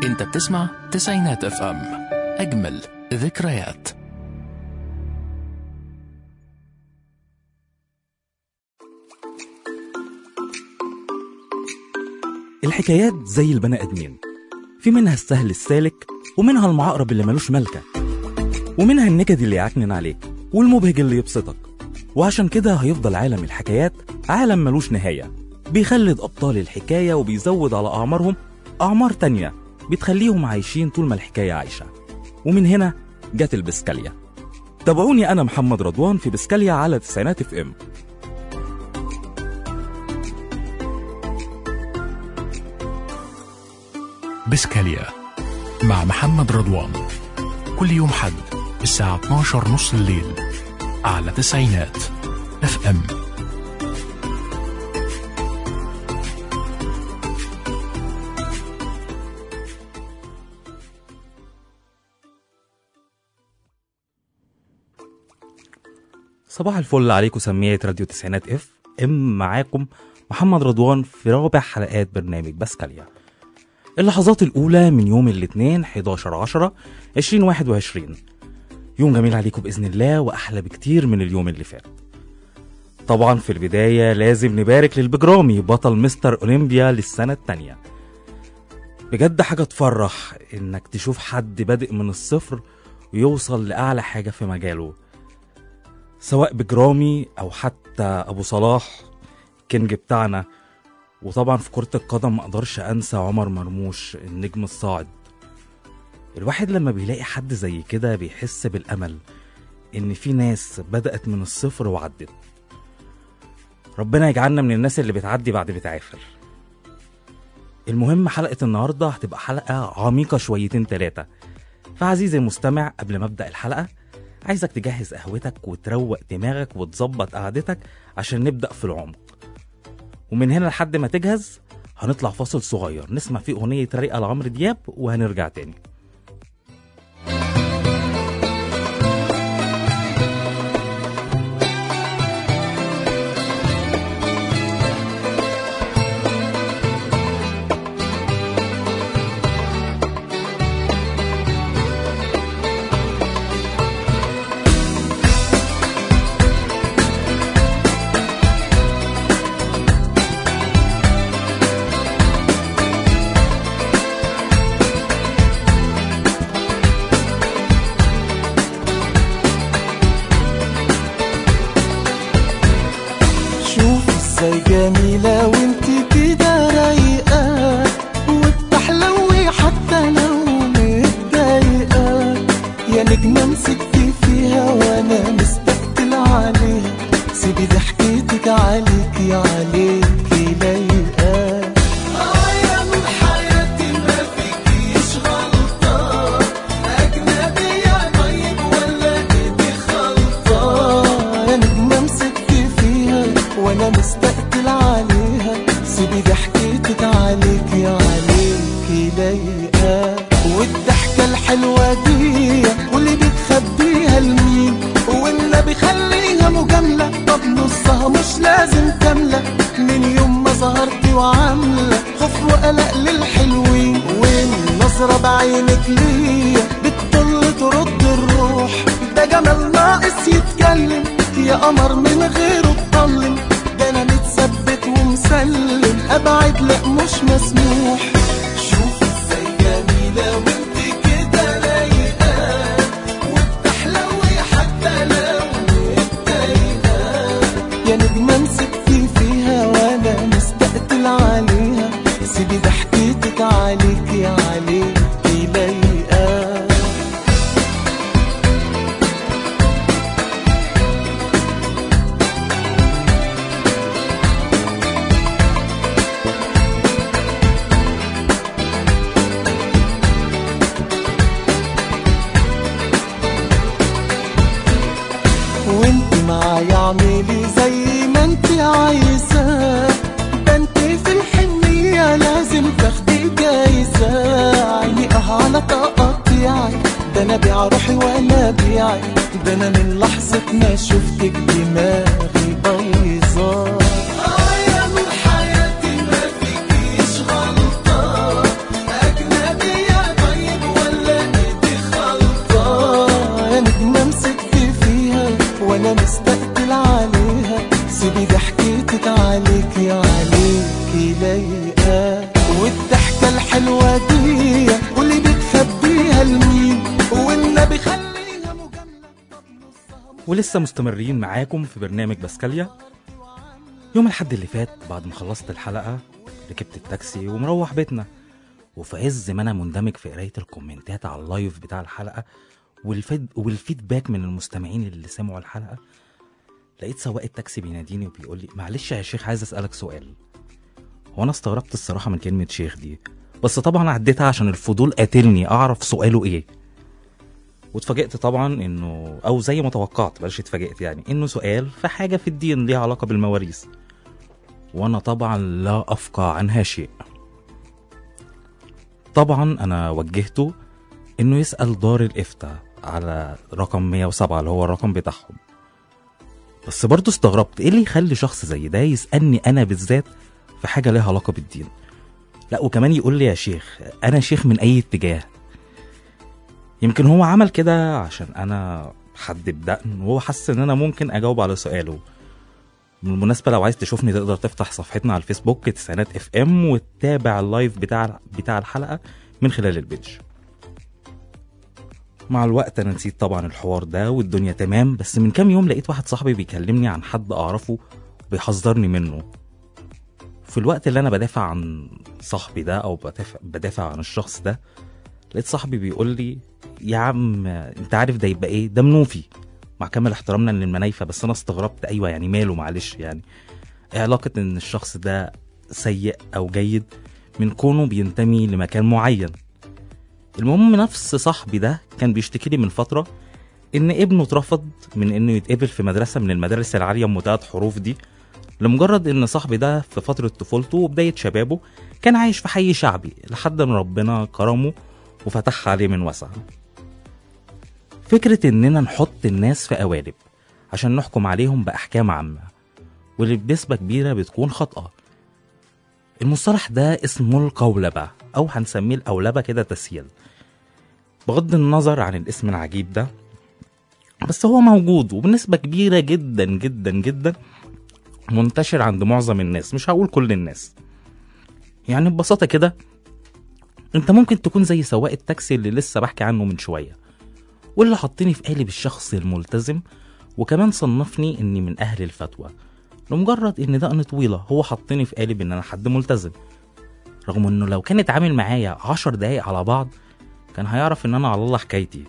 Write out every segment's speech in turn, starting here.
انت بتسمع تسعينات اف ام اجمل ذكريات الحكايات زي البني ادمين في منها السهل السالك ومنها المعقرب اللي ملوش ملكه ومنها النكد اللي يعكنن عليك والمبهج اللي يبسطك وعشان كده هيفضل عالم الحكايات عالم ملوش نهاية بيخلد أبطال الحكاية وبيزود على أعمارهم أعمار تانية بتخليهم عايشين طول ما الحكاية عايشة ومن هنا جت البسكاليا تابعوني أنا محمد رضوان في بسكاليا على تسعينات اف ام بسكاليا مع محمد رضوان كل يوم حد الساعة 12 نص الليل على تسعينات اف ام صباح الفل عليكم سمية راديو تسعينات اف ام معاكم محمد رضوان في رابع حلقات برنامج بسكاليا اللحظات الأولى من يوم الاثنين 11 10 2021 يوم جميل عليكم بإذن الله وأحلى بكتير من اليوم اللي فات طبعا في البداية لازم نبارك للبجرامي بطل مستر أولمبيا للسنة التانية بجد حاجة تفرح إنك تشوف حد بادئ من الصفر ويوصل لأعلى حاجة في مجاله سواء بجرامي أو حتى أبو صلاح الكينج بتاعنا وطبعا في كرة القدم ما اقدرش انسى عمر مرموش النجم الصاعد الواحد لما بيلاقي حد زي كده بيحس بالامل ان في ناس بدأت من الصفر وعدت ربنا يجعلنا من الناس اللي بتعدي بعد بتعافر المهم حلقة النهاردة هتبقى حلقة عميقة شويتين تلاتة فعزيزي المستمع قبل ما ابدأ الحلقة عايزك تجهز قهوتك وتروق دماغك وتظبط قعدتك عشان نبدأ في العمق ومن هنا لحد ما تجهز هنطلع فاصل صغير نسمع فيه أغنية رايقة لعمرو دياب وهنرجع تاني شوف ازاي جميلة وانت كده رايقة وبتحلوي حتى لو متضايقة يا نجمة مسكتي فيها وانا مستقتل عليها سيبي ضحكتك عليكي عليكي لايقة آه يا من حياتي ما فيكيش غلطة أجنبية طيب ولا إيدي خلطة يا نجمة مسكتي فيها وأنا مستقتل عليها سيبي ضحكتك عليكي عليكي لايقة والضحكة الحلوة دي واللي بتخبيها لمين والنبي خليها مجاملة طب نصها مش لازم كاملة من يوم ما ظهرتي وعاملة خوف وقلق للحلوين والنظرة بعينك ليا بتطل ترد الروح ده جمال ناقص يتكلم يا قمر من غيره اتطلم ده انا متثبت ومسلم ابعد لا مش مسموح شوف ازاي جميلة وانت كده رايقة وبتحلوي حتى لو متضايقة يا نجمة مسكتي فيها وانا مستقتل عليها سيبي ضحكتك عليكي عليكي لايقة وانت معايا اعملي زي ما انت عايزة ده انت في الحنية لازم تاخدي جايزة عيني اه على تقطيعي ده انا بيع روحي وانا بيعي ده انا من لحظة ما شفتك دماغي بايظة اه يا من حياتي ما فيكيش غلطة أجنبية انت عليكي لايقة والضحكة الحلوة دي واللي بتخبيها لمين والنبي خليها مجاملة طب نصها ولسه مستمرين معاكم في برنامج بسكاليا يوم الحد اللي فات بعد ما خلصت الحلقة ركبت التاكسي ومروح بيتنا وفي عز ما انا مندمج في قراية الكومنتات على اللايف بتاع الحلقة والفيد والفيدباك من المستمعين اللي سمعوا الحلقة لقيت سواق التاكسي بيناديني وبيقول لي معلش يا شيخ عايز اسألك سؤال هو انا استغربت الصراحة من كلمة شيخ دي بس طبعا عديتها عشان الفضول قاتلني اعرف سؤاله ايه واتفاجئت طبعا انه او زي ما توقعت بلاش اتفاجئت يعني انه سؤال في حاجه في الدين ليها علاقه بالمواريث وانا طبعا لا افقع عنها شيء طبعا انا وجهته انه يسال دار الافتاء على رقم 107 اللي هو الرقم بتاعهم بس برضه استغربت ايه اللي يخلي شخص زي ده يسالني انا بالذات في حاجه ليها علاقه بالدين لا وكمان يقول لي يا شيخ انا شيخ من اي اتجاه يمكن هو عمل كده عشان انا حد بدقن وهو حس ان انا ممكن اجاوب على سؤاله بالمناسبة لو عايز تشوفني تقدر تفتح صفحتنا على الفيسبوك تسعينات اف ام وتتابع اللايف بتاع بتاع الحلقة من خلال البيج مع الوقت انا نسيت طبعا الحوار ده والدنيا تمام بس من كام يوم لقيت واحد صاحبي بيكلمني عن حد اعرفه وبيحذرني منه في الوقت اللي انا بدافع عن صاحبي ده او بدافع, بدافع عن الشخص ده لقيت صاحبي بيقول لي يا عم انت عارف ده يبقى ايه ده منوفي مع كامل احترامنا للمنايفه بس انا استغربت ايوه يعني ماله معلش يعني ايه علاقه ان الشخص ده سيء او جيد من كونه بينتمي لمكان معين المهم نفس صاحبي ده كان بيشتكي لي من فتره ان ابنه اترفض من انه يتقبل في مدرسه من المدارس العاليه ام تلات حروف دي لمجرد ان صاحبي ده في فتره طفولته وبدايه شبابه كان عايش في حي شعبي لحد ما ربنا كرمه وفتحها عليه من وسع فكرة إننا نحط الناس في قوالب عشان نحكم عليهم بأحكام عامة واللي بنسبة كبيرة بتكون خاطئة المصطلح ده اسمه القولبة أو هنسميه الأولبة كده تسهيل بغض النظر عن الاسم العجيب ده بس هو موجود وبنسبة كبيرة جدا جدا جدا منتشر عند معظم الناس مش هقول كل الناس يعني ببساطة كده انت ممكن تكون زي سواق التاكسي اللي لسه بحكي عنه من شويه واللي حطني في قالب الشخص الملتزم وكمان صنفني اني من اهل الفتوى لمجرد ان دقن طويله هو حطني في قالب ان انا حد ملتزم رغم انه لو كان اتعامل معايا عشر دقايق على بعض كان هيعرف ان انا على الله حكايتي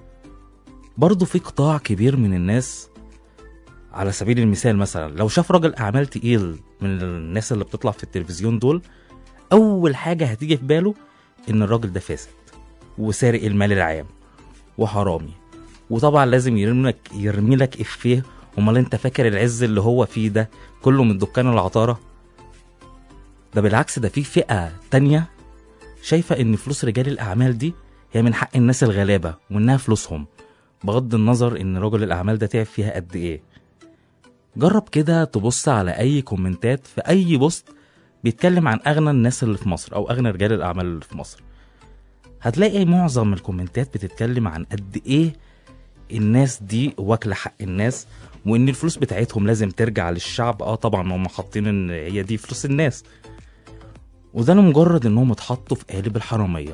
برضه في قطاع كبير من الناس على سبيل المثال مثلا لو شاف راجل اعمال تقيل من الناس اللي بتطلع في التلفزيون دول اول حاجه هتيجي في باله ان الراجل ده فاسد وسارق المال العام وحرامي وطبعا لازم يرمي لك يرمي لك افيه امال انت فاكر العز اللي هو فيه ده كله من دكان العطاره ده بالعكس ده في فئه تانية شايفه ان فلوس رجال الاعمال دي هي من حق الناس الغلابه وانها فلوسهم بغض النظر ان رجل الاعمال ده تعب فيها قد ايه جرب كده تبص على اي كومنتات في اي بوست بيتكلم عن اغنى الناس اللي في مصر او اغنى رجال الاعمال اللي في مصر هتلاقي معظم الكومنتات بتتكلم عن قد ايه الناس دي واكله حق الناس وان الفلوس بتاعتهم لازم ترجع للشعب اه طبعا هم حاطين ان هي دي فلوس الناس وده لمجرد انهم اتحطوا في قالب الحراميه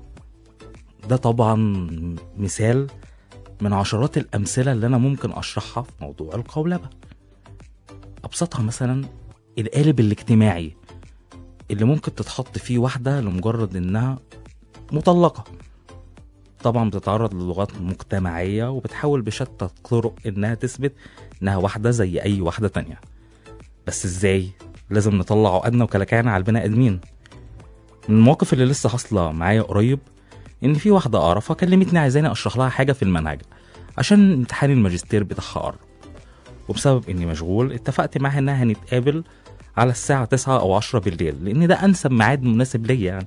ده طبعا مثال من عشرات الامثله اللي انا ممكن اشرحها في موضوع القولبه ابسطها مثلا القالب الاجتماعي اللي ممكن تتحط فيه واحده لمجرد انها مطلقة طبعا بتتعرض للغات مجتمعية وبتحاول بشتى الطرق إنها تثبت إنها واحدة زي أي واحدة تانية بس إزاي؟ لازم نطلع عقدنا وكلاكعنا على البني آدمين من المواقف اللي لسه حاصلة معايا قريب إن في واحدة أعرفها كلمتني عايزاني أشرح لها حاجة في المنهج عشان امتحان الماجستير بتاعها قرب وبسبب إني مشغول اتفقت معاها إنها هنتقابل على الساعة 9 أو 10 بالليل لأن ده أنسب ميعاد مناسب ليا يعني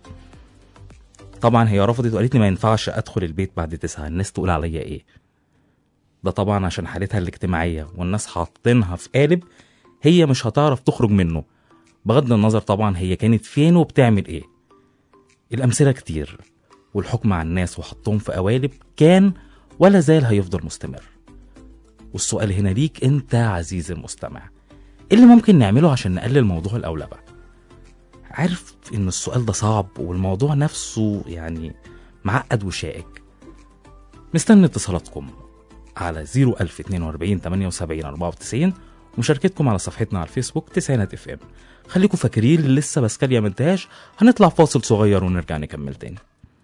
طبعا هي رفضت وقالت لي ما ينفعش ادخل البيت بعد تسعة الناس تقول عليا ايه ده طبعا عشان حالتها الاجتماعية والناس حاطينها في قالب هي مش هتعرف تخرج منه بغض النظر طبعا هي كانت فين وبتعمل ايه الأمثلة كتير والحكم على الناس وحطهم في قوالب كان ولا زال هيفضل مستمر والسؤال هنا ليك انت عزيزي المستمع إيه اللي ممكن نعمله عشان نقلل موضوع الأولبة عارف إن السؤال ده صعب والموضوع نفسه يعني معقد وشائك مستني اتصالاتكم على 01042 78 94 ومشاركتكم على صفحتنا على الفيسبوك تسعينات اف ام خليكم فاكرين اللي لسه بسكاليا ما انتهاش هنطلع فاصل صغير ونرجع نكمل تاني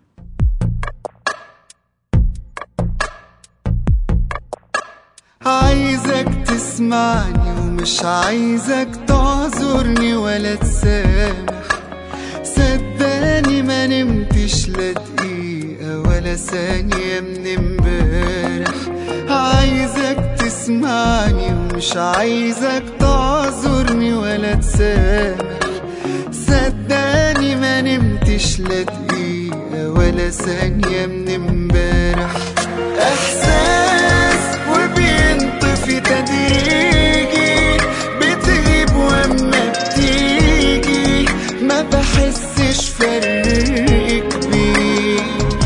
عايزك تسمعني ومش عايزك تعذرني ولا تسامح صدقني ما نمتش لا دقيقة ولا ثانية من امبارح عايزك تسمعني ومش عايزك تعذرني ولا تسامح صدقني ما نمتش لا دقيقة ولا ثانية من امبارح احساس وبينطفي تدريجي بتغيب واما بتيجي ما بحسش فرق كبير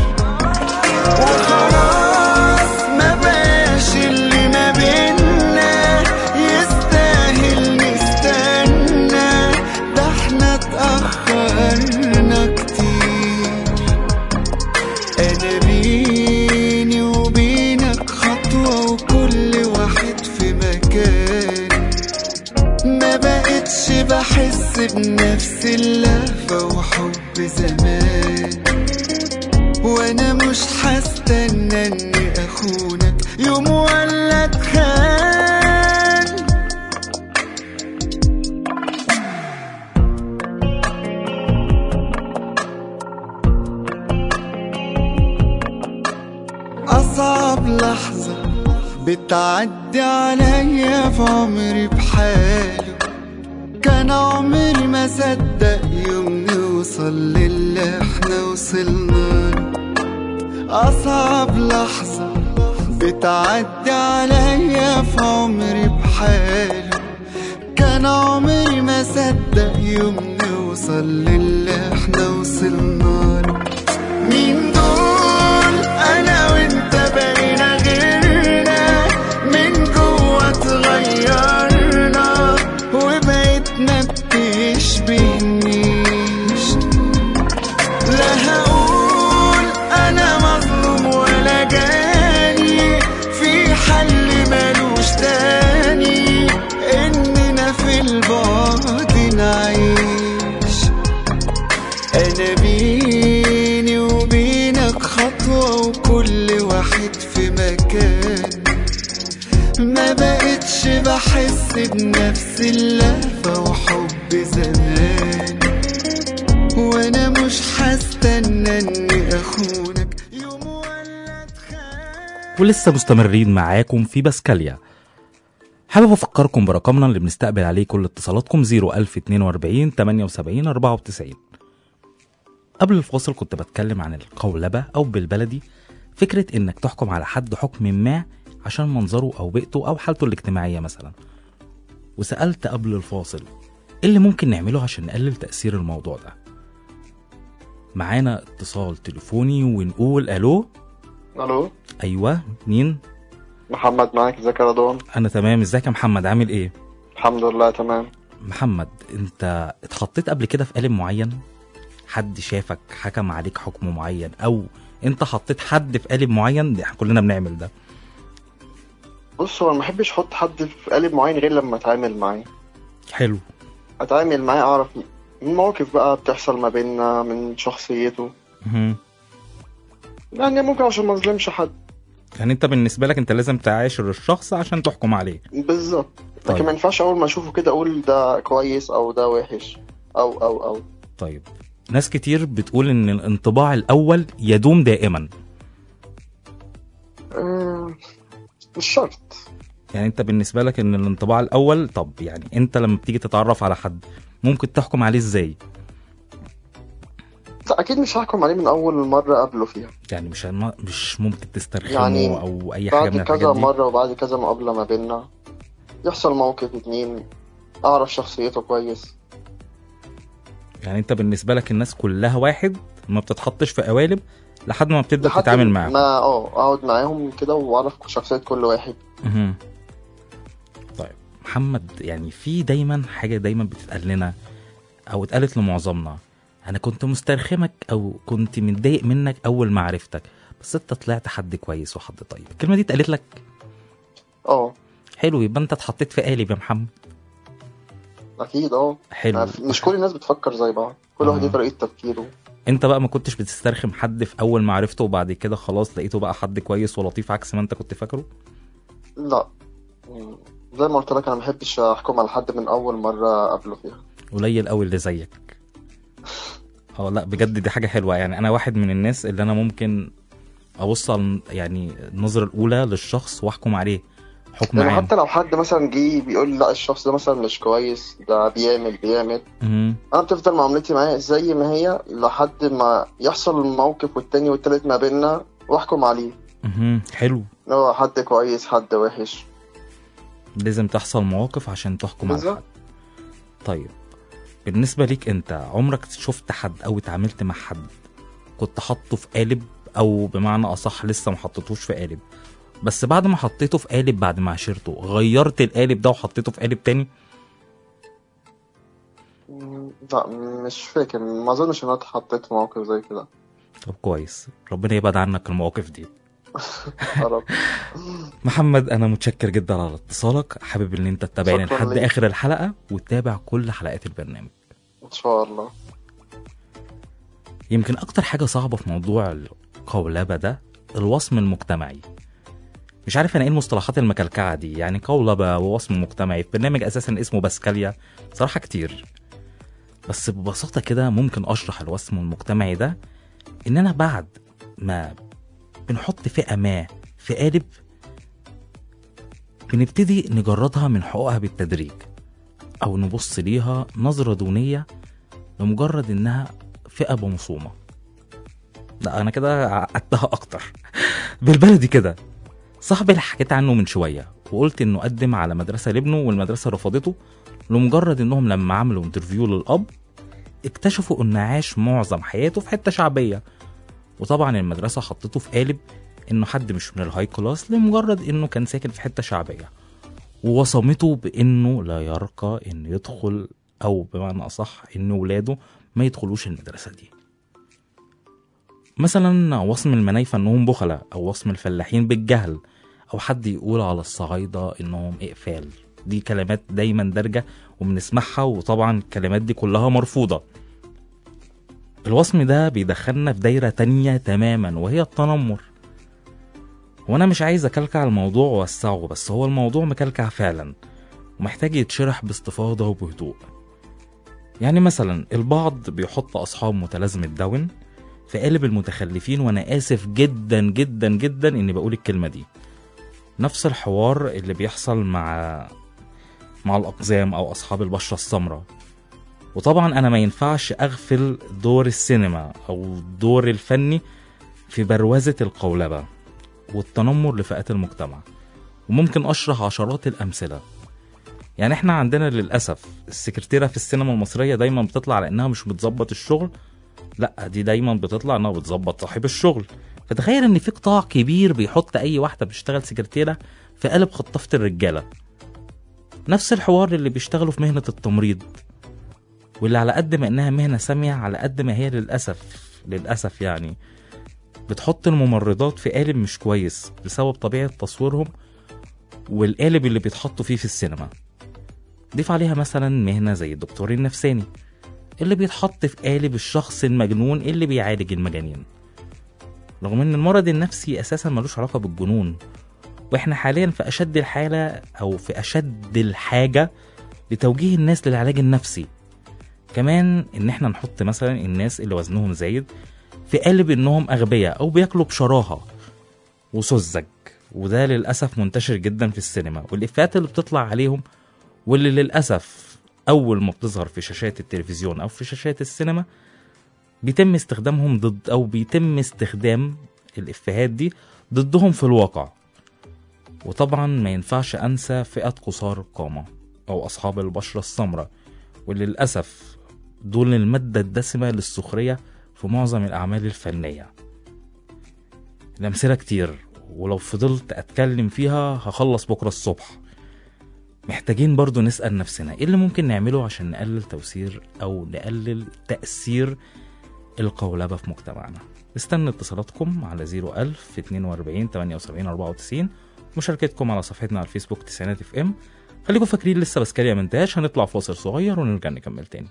وخلاص ما بقاش اللي ما بينا يستاهل نستنى ده احنا اتأخرنا كتير انا بيني وبينك خطوة وكل واحد في مكان ما بقتش بحس بنفس اللهفة وحب زمان وانا مش هستنى اني اخونك يوم ولا اتخان أصعب لحظة بتعدي عليا في عمري بحاله كان عمري ما صدق يوم نوصل للي احنا وصلنا له أصعب لحظة بتعدي عليا في عمري بحاله كان عمري ما صدق يوم نوصل للي احنا وصلنا له مين دول انا وانت بقينا غيرنا من جوه اتغيرنا وبقيتنا بتشبهنيش لا هقول انا مظلوم ولا جاني في حل ملوش تاني اننا في البعد نعيش انا بيني وبينك خطوة وكل واحد في مكان ما بقتش بحس بنفس اللهفة وحب زمان وانا مش هستنى اني اخونك يوم ولا اتخان ولسه مستمرين معاكم في بسكاليا حابب افكركم برقمنا اللي بنستقبل عليه كل اتصالاتكم 01042 78 94 قبل الفاصل كنت بتكلم عن القولبة أو بالبلدي فكرة إنك تحكم على حد حكم ما عشان منظره أو بيئته أو حالته الاجتماعية مثلا وسألت قبل الفاصل إيه اللي ممكن نعمله عشان نقلل تأثير الموضوع ده معانا اتصال تليفوني ونقول ألو الو أيوة مين محمد معاك ازيك يا رضوان أنا تمام إزيك يا محمد عامل إيه الحمد لله تمام محمد انت اتحطيت قبل كده في قالب معين حد شافك حكم عليك حكم معين او انت حطيت حد في قالب معين احنا كلنا بنعمل ده بص هو أنا ما بحبش احط حد في قالب معين غير لما اتعامل معاه حلو اتعامل معاه اعرف من مواقف بقى بتحصل ما بيننا من شخصيته مهم. يعني ممكن عشان ما اظلمش حد يعني انت بالنسبه لك انت لازم تعاشر الشخص عشان تحكم عليه بالظبط طيب. لكن ما ينفعش اول ما اشوفه كده اقول ده كويس او ده وحش او او او طيب ناس كتير بتقول ان الانطباع الاول يدوم دائما آه، مش شرط يعني انت بالنسبه لك ان الانطباع الاول طب يعني انت لما بتيجي تتعرف على حد ممكن تحكم عليه ازاي لا اكيد مش هحكم عليه من اول مره قابله فيها يعني مش مش ممكن تسترخمه يعني او اي حاجه من بعد الحاجات كذا دي مره وبعد كذا مقابله ما بيننا يحصل موقف اتنين اعرف شخصيته كويس يعني انت بالنسبه لك الناس كلها واحد ما بتتحطش في قوالب لحد ما بتبدا لحد تتعامل معاهم ما اه اقعد معاهم كده واعرف شخصية كل واحد مهم. طيب محمد يعني في دايما حاجه دايما بتتقال لنا او اتقالت لمعظمنا انا كنت مسترخمك او كنت متضايق منك اول ما عرفتك بس انت طلعت حد كويس وحد طيب الكلمه دي اتقالت لك اه حلو يبقى انت اتحطيت في قالب يا محمد اكيد اه حلو مش كل الناس بتفكر زي بعض كل واحد آه. ليه طريقه تفكيره انت بقى ما كنتش بتسترخم حد في اول ما عرفته وبعد كده خلاص لقيته بقى حد كويس ولطيف عكس ما انت كنت فاكره لا مم. زي ما قلت لك انا ما بحبش احكم على حد من اول مره قبله فيها قليل قوي اللي زيك اه لا بجد دي حاجه حلوه يعني انا واحد من الناس اللي انا ممكن ابص على يعني النظره الاولى للشخص واحكم عليه حكم يعني عام حتى لو حد مثلا جه بيقول لي لا الشخص ده مثلا مش كويس ده بيعمل بيعمل مهم. انا بتفضل معاملتي معاه زي ما هي لحد ما يحصل الموقف والتاني والتالت ما بيننا واحكم عليه مهم. حلو ان هو حد كويس حد وحش لازم تحصل مواقف عشان تحكم على بالظبط. حد طيب بالنسبة ليك انت عمرك شفت حد او اتعاملت مع حد كنت حاطه في قالب او بمعنى اصح لسه ما حطيتوش في قالب بس بعد ما حطيته في قالب بعد ما عشرته غيرت القالب ده وحطيته في قالب تاني مم، لا مش فاكر ما اظنش ان انا اتحطيت في موقف زي كده طب كويس ربنا يبعد عنك المواقف دي يا رب محمد انا متشكر جدا على اتصالك حابب ان انت تتابعني شكراً لحد ليك. اخر الحلقة وتتابع كل حلقات البرنامج ان شاء الله يمكن أكتر حاجة صعبة في موضوع القولبة ده الوصم المجتمعي مش عارف أنا إيه المصطلحات المكلكعة دي يعني قولبة ووصم مجتمعي في برنامج أساسا اسمه باسكاليا صراحة كتير بس ببساطة كده ممكن أشرح الوصم المجتمعي ده إن أنا بعد ما بنحط فئة ما في قالب بنبتدي نجردها من حقوقها بالتدريج أو نبص ليها نظرة دونية لمجرد إنها فئة بمصومة لا أنا كده عقدتها أكتر بالبلدي كده صاحبي اللي حكيت عنه من شوية وقلت إنه قدم على مدرسة لابنه والمدرسة رفضته لمجرد إنهم لما عملوا انترفيو للأب اكتشفوا إنه عاش معظم حياته في حتة شعبية وطبعا المدرسة حطته في قالب إنه حد مش من الهاي كلاس لمجرد إنه كان ساكن في حتة شعبية ووصمته بإنه لا يرقى إنه يدخل أو بمعنى أصح إن ولاده ما يدخلوش المدرسة دي مثلا وصم المنايفة انهم بخلة او وصم الفلاحين بالجهل او حد يقول على الصعايدة انهم اقفال دي كلمات دايما دارجة وبنسمعها وطبعا الكلمات دي كلها مرفوضة الوصم ده بيدخلنا في دايرة تانية تماما وهي التنمر وانا مش عايز اكلكع الموضوع ووسعه بس هو الموضوع مكلكع فعلا ومحتاج يتشرح باستفاضة وبهدوء يعني مثلا البعض بيحط أصحاب متلازمة داون في قالب المتخلفين وأنا آسف جدا جدا جدا إني بقول الكلمة دي نفس الحوار اللي بيحصل مع مع الأقزام أو أصحاب البشرة السمراء وطبعا أنا ما ينفعش أغفل دور السينما أو الدور الفني في بروزة القولبة والتنمر لفئات المجتمع وممكن أشرح عشرات الأمثلة يعني احنا عندنا للاسف السكرتيره في السينما المصريه دايما بتطلع على انها مش بتظبط الشغل لا دي دايما بتطلع انها بتظبط صاحب الشغل فتخيل ان في قطاع كبير بيحط اي واحده بتشتغل سكرتيره في قالب خطافه الرجاله نفس الحوار اللي بيشتغلوا في مهنه التمريض واللي على قد ما انها مهنه ساميه على قد ما هي للاسف للاسف يعني بتحط الممرضات في قالب مش كويس بسبب طبيعه تصويرهم والقالب اللي بيتحطوا فيه في السينما ضيف عليها مثلا مهنة زي الدكتور النفساني اللي بيتحط في قالب الشخص المجنون اللي بيعالج المجانين رغم ان المرض النفسي اساسا ملوش علاقة بالجنون واحنا حاليا في اشد الحالة او في اشد الحاجة لتوجيه الناس للعلاج النفسي كمان ان احنا نحط مثلا الناس اللي وزنهم زايد في قالب انهم اغبياء او بياكلوا بشراهة وسذج وده للاسف منتشر جدا في السينما والافات اللي بتطلع عليهم واللي للأسف أول ما بتظهر في شاشات التلفزيون أو في شاشات السينما بيتم استخدامهم ضد أو بيتم استخدام الإفيهات دي ضدهم في الواقع وطبعا ما ينفعش أنسى فئة قصار القامة أو أصحاب البشرة السمراء واللي للأسف دول المادة الدسمة للسخرية في معظم الأعمال الفنية الأمثلة كتير ولو فضلت أتكلم فيها هخلص بكرة الصبح محتاجين برضو نسأل نفسنا ايه اللي ممكن نعمله عشان نقلل توسير او نقلل تأثير القولبة في مجتمعنا استنى اتصالاتكم على 01000 42 78 94 مشاركتكم على صفحتنا على الفيسبوك تسعينات اف ام خليكم فاكرين لسه بسكاليا منتهاش هنطلع فاصل صغير ونرجع نكمل تاني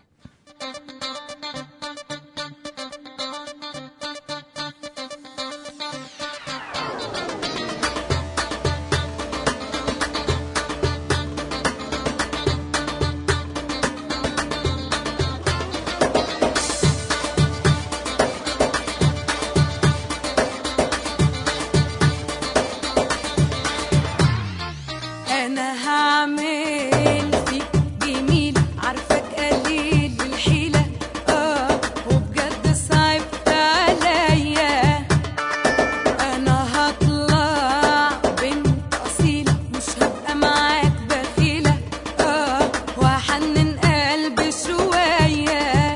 انا هعمل فيك جميل عارفك قليل الحيلة اه وبجد صعبت عليا انا هطلع بنت اصيلة مش هبقى معاك بخيلة اه وحنن قلبي شوية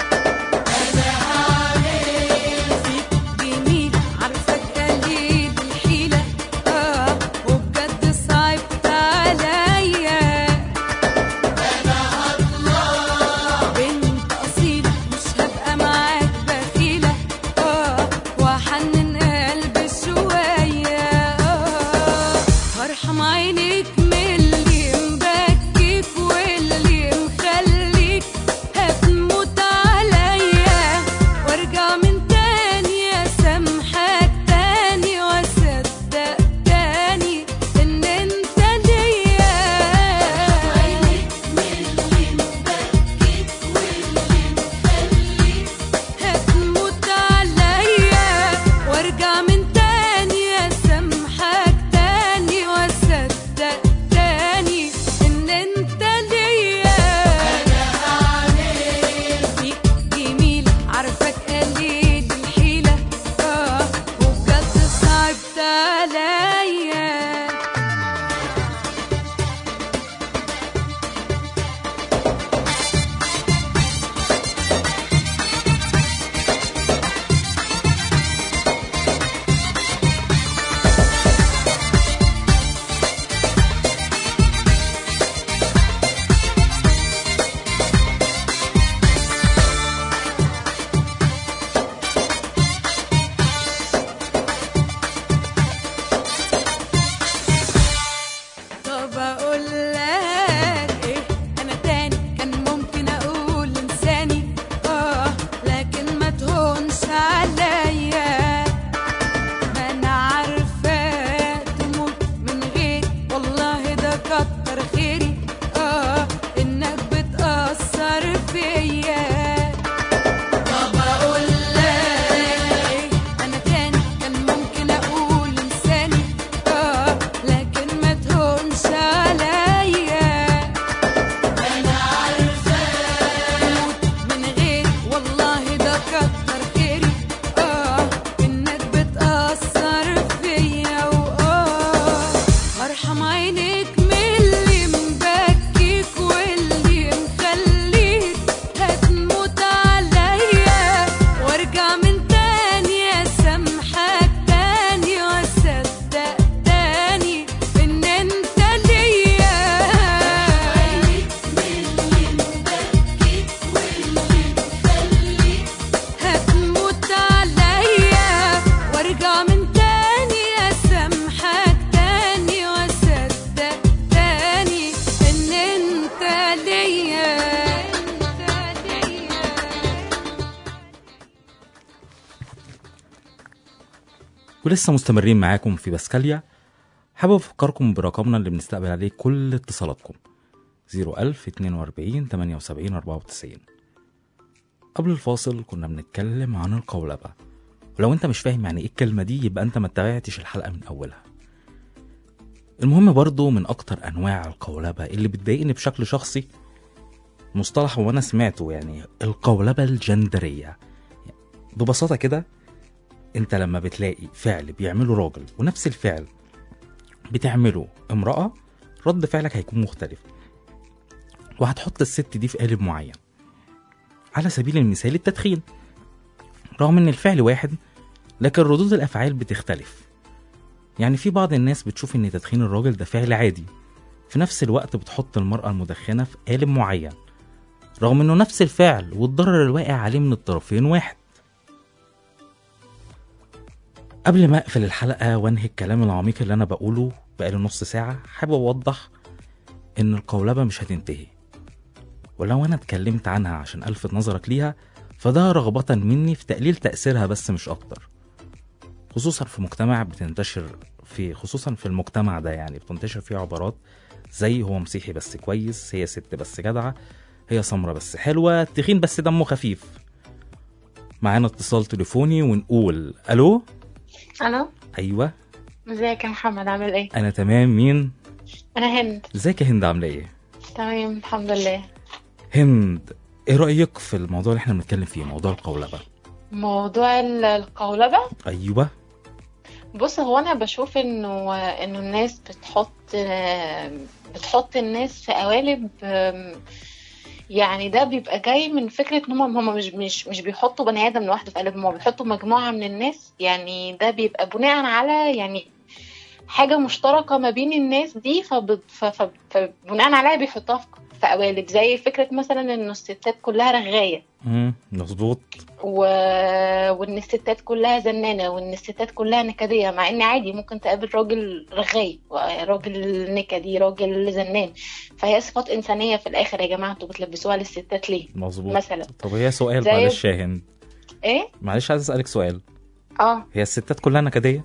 فيك جميل عارفك قليل الحيلة اه وبجد صعبت عليا أنا هطلع بنت أصيلة مش هبقى معاك بخيلة اه وأحنن قلبي شوية اه هرحم عينيك من اللي مبكيك واللي مخليك هتموت عليا وارجع من تاني اسامحك تاني واصدق تاني ان انت ليا عينيك من اللي مبكيك واللي مخليك هتموت عليا وارجع من تاني اسامحك تاني واصدق تاني ان انت ليا انا هعمل فيك جميل عارفك قليل الحيلة اه وبجد صعبت عليا طب اقول لك ايه انا تاني كان ممكن اقول انساني اه لكن ما تهونش عليا ما انا عارفه تموت من غير والله ده كتر خيري اه انك بتأثر فيا طب اقول لك ايه انا تاني كان ممكن اقول انساني اه لكن ما تهونش عليا انا عارفه تموت من غير والله ده كتر خيري اه انك بتأثر فيا واه ارحم عينيك من اللي مبكيك واللي مخليك هتموت عليا وارجع من تاني اسامحك تاني واصدق تاني ان انت ليا عينيك من اللي مبكيك واللي مخليك هتموت عليا وارجع من تاني اسامحك تاني واصدق تاني ان انت ليا انت ليا ولسه مستمرين معاكم في بسكاليا حابب افكركم برقمنا اللي بنستقبل عليه كل اتصالاتكم 01000 42 78 94 قبل الفاصل كنا بنتكلم عن القولبة ولو انت مش فاهم يعني ايه الكلمة دي يبقى انت ما تابعتش الحلقة من اولها المهم برضو من اكتر انواع القولبة اللي بتضايقني بشكل شخصي مصطلح وانا سمعته يعني القولبة الجندرية ببساطة كده انت لما بتلاقي فعل بيعمله راجل ونفس الفعل بتعمله امرأة رد فعلك هيكون مختلف وهتحط الست دي في قالب معين على سبيل المثال التدخين رغم ان الفعل واحد لكن ردود الافعال بتختلف يعني في بعض الناس بتشوف ان تدخين الراجل ده فعل عادي في نفس الوقت بتحط المرأة المدخنة في قالب معين رغم انه نفس الفعل والضرر الواقع عليه من الطرفين واحد قبل ما اقفل الحلقة وانهي الكلام العميق اللي انا بقوله بقالي نص ساعة حابب اوضح ان القولبة مش هتنتهي ولو انا اتكلمت عنها عشان الفت نظرك ليها فده رغبة مني في تقليل تأثيرها بس مش اكتر خصوصا في مجتمع بتنتشر في خصوصا في المجتمع ده يعني بتنتشر فيه عبارات زي هو مسيحي بس كويس هي ست بس جدعة هي سمرة بس حلوة تخين بس دمه خفيف معانا اتصال تليفوني ونقول الو الو ايوه ازيك يا محمد عامل ايه انا تمام مين انا هند ازيك يا هند عامله ايه تمام الحمد لله هند ايه رايك في الموضوع اللي احنا بنتكلم فيه موضوع القولبه موضوع ال- القولبة ايوه بص هو انا بشوف انه انه الناس بتحط بتحط الناس في قوالب أم، يعني ده بيبقى جاي من فكرة ان هم هم مش مش مش بيحطوا بني ادم لوحده في قالب هم بيحطوا مجموعة من الناس يعني ده بيبقى بناء على يعني حاجة مشتركة ما بين الناس دي فب- ف- ف- فبناء عليها بيحطوها في- في قوالب زي فكرة مثلا انه الستات كلها رغاية امم مظبوط و... وان الستات كلها زنانه وان الستات كلها نكديه مع ان عادي ممكن تقابل راجل رغاي راجل نكدي راجل زنان فهي صفات انسانيه في الاخر يا جماعه انتوا بتلبسوها للستات ليه مظبوط مثلا طب هي سؤال زي- معلش يا هند ايه معلش عايز اسالك سؤال اه هي الستات كلها نكديه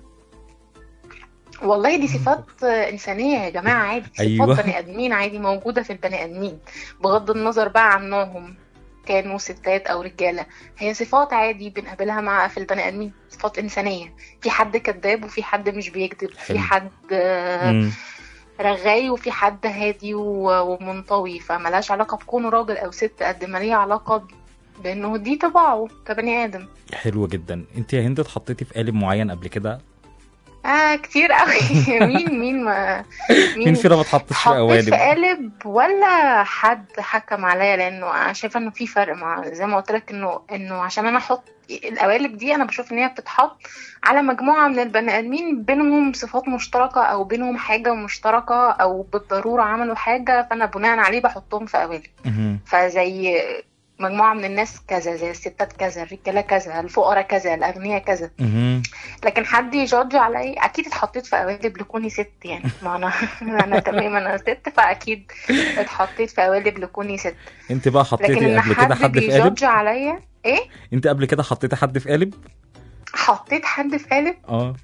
والله دي صفات انسانيه يا جماعه عادي صفات أيوة. بني ادمين عادي موجوده في البني ادمين بغض النظر بقى عن نوعهم كانوا ستات او رجاله هي صفات عادي بنقابلها مع في البني ادمين صفات انسانيه في حد كذاب وفي حد مش بيكذب حلو. في حد آه، امم رغاي وفي حد هادي و- ومنطوي فملهاش علاقة بكونه راجل أو ست قد ما ليه علاقة ب- بأنه دي طباعه كبني آدم حلو جدا انت يا هند اتحطيتي في قالب معين قبل كده آه كتير قوي مين مين ما مين فينا ما اتحطش في حطيت في قوالب قالب ولا حد حكم عليا لانه انا شايفه انه في فرق مع زي ما قلت لك انه انه عشان انا احط القوالب دي انا بشوف ان هي بتتحط على مجموعه من البني ادمين بينهم صفات مشتركه او بينهم حاجه مشتركه او بالضروره عملوا حاجه فانا بناء عليه بحطهم في قوالب مهم. فزي مجموعه من الناس كذا زي الستات كذا الرجاله كذا الفقراء كذا الاغنياء كذا مهم. لكن حد يجادج عليا اكيد اتحطيت في قوالب لكوني ست يعني ما انا انا تمام انا ست فاكيد اتحطيت في قوالب لكوني ست انت بقى لكن حطيتي ان قبل كده حد حد في قالب بيجادج عليا ايه انت قبل كده حطيتي حد في قالب حطيت حد في قالب اه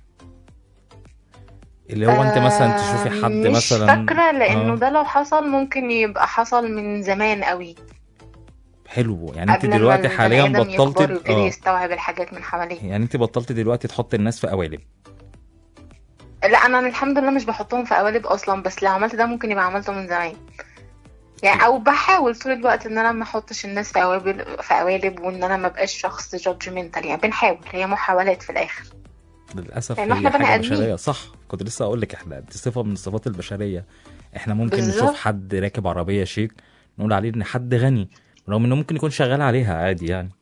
اللي هو انت مثلا تشوفي حد مش مثلا فاكره لانه آه. ده لو حصل ممكن يبقى حصل من زمان قوي حلو يعني انت قبل ما دلوقتي البني حاليا آدم يكبر بطلتي ويبتدي اه يستوعب الحاجات من حواليه يعني انت بطلتي دلوقتي تحطي الناس في قوالب لا انا الحمد لله مش بحطهم في قوالب اصلا بس لو عملت ده ممكن يبقى عملته من زمان يعني او بحاول طول الوقت ان انا ما احطش الناس في قوالب في قوالب وان انا ما بقاش شخص جادجمنتال يعني بنحاول هي محاولات في الاخر للاسف لأنه هي احنا بني حاجه آدمين. بشريه صح كنت لسه اقول لك احنا دي صفه من الصفات البشريه احنا ممكن بالظبط. نشوف حد راكب عربيه شيك نقول عليه ان حد غني رغم انه ممكن يكون شغال عليها عادي يعني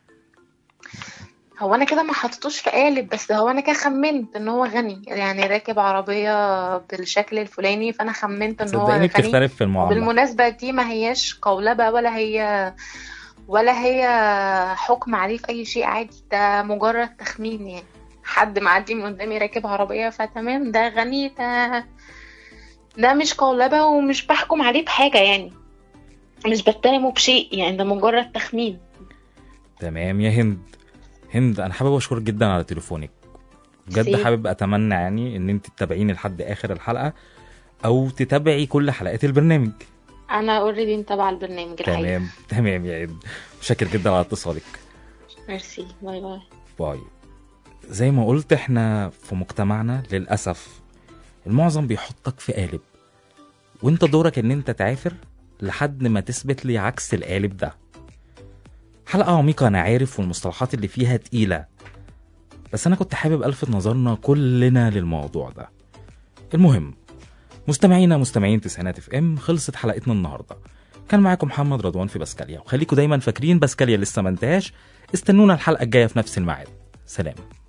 هو انا كده ما حطيتوش في قالب بس هو انا كده خمنت ان هو غني يعني راكب عربية بالشكل الفلاني فانا خمنت ان هو صدقيني غني بتختلف في المعامله وبالمناسبة دي ما هياش قولبة ولا هي ولا هي حكم عليه في اي شيء عادي ده مجرد تخمين يعني حد معدي من قدامي راكب عربية فتمام ده غني ده ده مش قولبة ومش بحكم عليه بحاجة يعني مش بتهمه بشيء يعني ده مجرد تخمين تمام يا هند هند انا حابب اشكرك جدا على تليفونك بجد ميرسي. حابب اتمنى يعني ان انت تتابعيني لحد اخر الحلقه او تتابعي كل حلقات البرنامج انا اوريدي متابعة البرنامج الحقيقة تمام تمام يا هند متشكر جدا على اتصالك ميرسي باي باي باي زي ما قلت احنا في مجتمعنا للأسف المعظم بيحطك في قالب وانت دورك ان انت تعافر لحد ما تثبت لي عكس القالب ده حلقة عميقة انا عارف والمصطلحات اللي فيها تقيلة بس انا كنت حابب الفت نظرنا كلنا للموضوع ده المهم مستمعينا مستمعين تسعينات اف ام خلصت حلقتنا النهارده كان معاكم محمد رضوان في بسكاليا وخليكم دايما فاكرين بسكاليا لسه ما انتهاش استنونا الحلقه الجايه في نفس الميعاد سلام